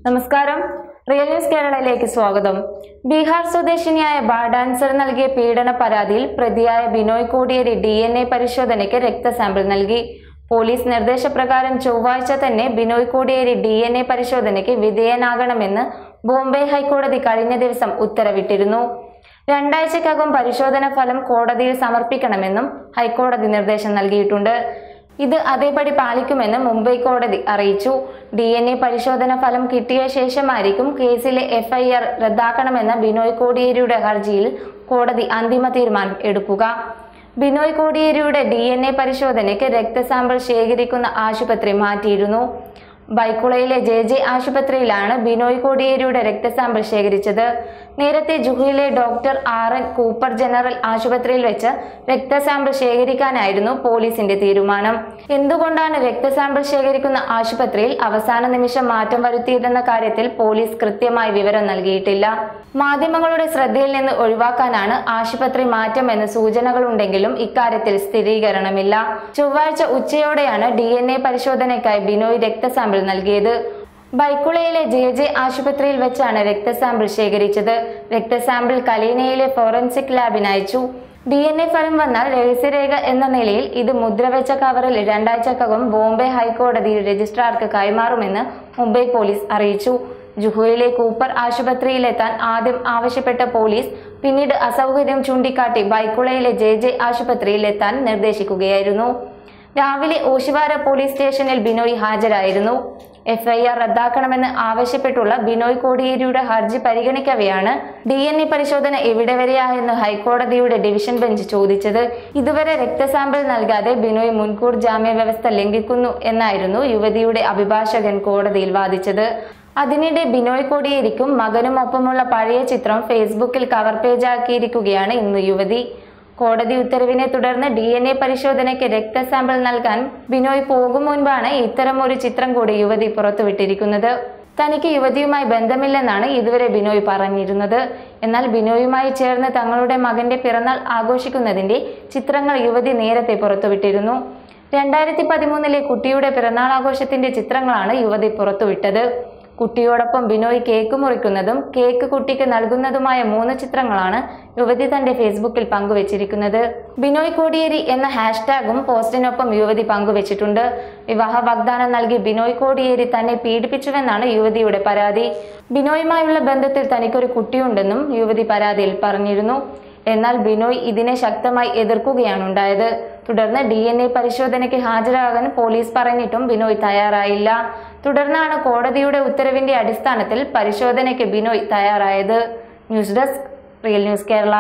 നമസ്കാരം real news കേരളയിലേക്ക് സ്വാഗതം ബീഹാർ സ്വദേശിനിയായ ബാർ ഡാൻസർ നൽകിയ പീഡന പരാതിയിൽ പ്രതിയായ Binoy Kodiyeri D N A പരിശോധനയ്ക്ക് രക്തസാമ്പിൾ നൽകി പോലീസ് നിർദ്ദേശപ്രകാരം ചൊവ്വാഴ്ച തന്നെ Binoy Kodiyeri D N A പരിശോധനയ്ക്ക് വിധേയനാകണമെന്ന് ബോംബെ ഹൈക്കോടതി കഴിഞ്ഞ ദിവസം ഉത്തരവിട്ടിരുന്നു രണ്ടാഴ്ചക്കകം പരിശോധന ഫലം കോടതിയിൽ സമർപ്പിക്കണമെന്നും ഹൈക്കോടതി നിർദ്ദേശം നൽകിയിട്ടുണ്ട് ഇത് അതേപടി പാലിക്കുമെന്ന് മുംബൈ കോടതി അറിയിച്ചു ഡി എൻ എ പരിശോധന ഫലം കിട്ടിയ ശേഷമായിരിക്കും കേസിലെ എഫ്ഐആർ റദ്ദാക്കണമെന്ന ബിനോയ് കോടിയേരിയുടെ ഹർജിയിൽ കോടതി അന്തിമ തീരുമാനം എടുക്കുക ബിനോയ് കോടിയേരിയുടെ ഡി എൻ എ പരിശോധനയ്ക്ക് രക്തസാമ്പിൾ ശേഖരിക്കുന്ന ആശുപത്രി മാറ്റിയിരുന്നു ബൈക്കുളയിലെ ജെ ജെ ആശുപത്രിയിലാണ് ബിനോയ് കോടിയേരിയുടെ രക്തസാമ്പിൾ ശേഖരിച്ചത് നേരത്തെ ജുഹുയിലെ doctor R N Cooper general ആശുപത്രിയിൽ വെച്ച് രക്തസാമ്പിൾ ശേഖരിക്കാനായിരുന്നു പോലീസിന്റെ തീരുമാനം എന്തുകൊണ്ടാണ് രക്തസാമ്പിൾ ശേഖരിക്കുന്ന ആശുപത്രിയിൽ അവസാന നിമിഷം മാറ്റം വരുത്തിയതെന്ന കാര്യത്തിൽ പോലീസ് കൃത്യമായി വിവരം നൽകിയിട്ടില്ല മാധ്യമങ്ങളുടെ ശ്രദ്ധയിൽ നിന്ന് ഒഴിവാക്കാനാണ് ആശുപത്രി മാറ്റമെന്ന് സൂചനകളുണ്ടെങ്കിലും ഇക്കാര്യത്തിൽ സ്ഥിരീകരണമില്ല ചൊവ്വാഴ്ച ഉച്ചയോടെയാണ് ഡി എൻ എ പരിശോധനയ്ക്കായി ബിനോയ് രക്തസാമ്പിൾ നൽകിയത് ബൈക്കുളയിലെ ജെ ജെ ആശുപത്രിയിൽ വെച്ചാണ് രക്തസാമ്പിൾ ശേഖരിച്ചത് രക്തസാമ്പിൾ കലീനയിലെ ഫോറൻസിക് ലാബിന് അയച്ചു ഡി എൻ എ ഫലം വന്നാൽ രഹസ്യരേഖ എന്ന നിലയിൽ ഇത് മുദ്രവെച്ച കവറിൽ രണ്ടാഴ്ചക്കകം ബോംബെ ഹൈക്കോടതി രജിസ്ട്രാർക്ക് കൈമാറുമെന്ന് മുംബൈ പോലീസ് അറിയിച്ചു ജുഹുയിലെ കൂപ്പർ ആശുപത്രിയിലെത്താൻ ആദ്യം ആവശ്യപ്പെട്ട പോലീസ് പിന്നീട് അസൗകര്യം ചൂണ്ടിക്കാട്ടി ബൈക്കുളയിലെ ജെ ജെ ആശുപത്രിയിൽ എത്താൻ നിർദ്ദേശിക്കുകയായിരുന്നു രാവിലെ ഓശിവാര പോലീസ് സ്റ്റേഷനിൽ ബിനോയ് ഹാജരായിരുന്നു എഫ്ഐആർ റദ്ദാക്കണമെന്ന് ആവശ്യപ്പെട്ടുള്ള ബിനോയ് കോടിയേരിയുടെ ഹർജി പരിഗണിക്കവെയാണ് ഡി എൻ എ പരിശോധന എവിടെ വരെയായെന്ന് ഹൈക്കോടതിയുടെ ഡിവിഷൻ ബെഞ്ച് ചോദിച്ചത് ഇതുവരെ രക്തസാമ്പിൾ നൽകാതെ ബിനോയ് മുൻകൂർ ജാമ്യ വ്യവസ്ഥ ലംഘിക്കുന്നു എന്നായിരുന്നു യുവതിയുടെ അഭിഭാഷകൻ കോടതിയിൽ വാദിച്ചത് അതിനിടെ ബിനോയ് കോടിയേരിക്കും മകനും ഒപ്പമുള്ള പഴയ ചിത്രം ഫേസ്ബുക്കിൽ കവർ പേജാക്കിയിരിക്കുകയാണ് ഇന്ന് യുവതി കോടതി ഉത്തരവിനെ തുടർന്ന് ഡി എൻ എ പരിശോധനയ്ക്ക് രക്തസാമ്പിൾ നൽകാൻ ബിനോയ് പോകും മുൻപാണ് ഇത്തരം ഒരു ചിത്രം കൂടി യുവതി പുറത്തുവിട്ടിരിക്കുന്നത് തനിക്ക് യുവതിയുമായി ബന്ധമില്ലെന്നാണ് ഇതുവരെ ബിനോയ് പറഞ്ഞിരുന്നത് എന്നാൽ ബിനോയുമായി ചേർന്ന് തങ്ങളുടെ മകന്റെ പിറന്നാൾ ആഘോഷിക്കുന്നതിന്റെ ചിത്രങ്ങൾ യുവതി നേരത്തെ പുറത്തുവിട്ടിരുന്നു രണ്ടായിരത്തി പതിമൂന്നിലെ കുട്ടിയുടെ പിറന്നാൾ ആഘോഷത്തിന്റെ ചിത്രങ്ങളാണ് യുവതി പുറത്തുവിട്ടത് കുട്ടിയോടൊപ്പം ബിനോയ് കേക്ക് മുറിക്കുന്നതും കേക്ക് കുട്ടിക്ക് നൽകുന്നതുമായ മൂന്ന് ചിത്രങ്ങളാണ് യുവതി തന്റെ ഫേസ്ബുക്കിൽ പങ്കുവച്ചിരിക്കുന്നത് ബിനോയ് കോടിയേരി എന്ന ഹാഷ്ടാഗും പോസ്റ്റിനൊപ്പം യുവതി പങ്കുവച്ചിട്ടുണ്ട് വിവാഹ വാഗ്ദാനം നൽകി ബിനോയ് കോടിയേരി തന്നെ പീഡിപ്പിച്ചുവെന്നാണ് യുവതിയുടെ പരാതി ബിനോയുമായുള്ള ബന്ധത്തിൽ തനിക്കൊരു കുട്ടിയുണ്ടെന്നും യുവതി പരാതിയിൽ പറഞ്ഞിരുന്നു എന്നാൽ ബിനോയ് ഇതിനെ ശക്തമായി എതിർക്കുകയാണ് ഉണ്ടായത് തുടർന്ന് ഡി എൻ എ പരിശോധനയ്ക്ക് ഹാജരാകാൻ പോലീസ് പറഞ്ഞിട്ടും ബിനോയ് തയ്യാറായില്ല തുടർന്നാണ് കോടതിയുടെ ഉത്തരവിന്റെ അടിസ്ഥാനത്തിൽ പരിശോധനയ്ക്ക് ബിനോയ് തയ്യാറായത് news desk real news Kerala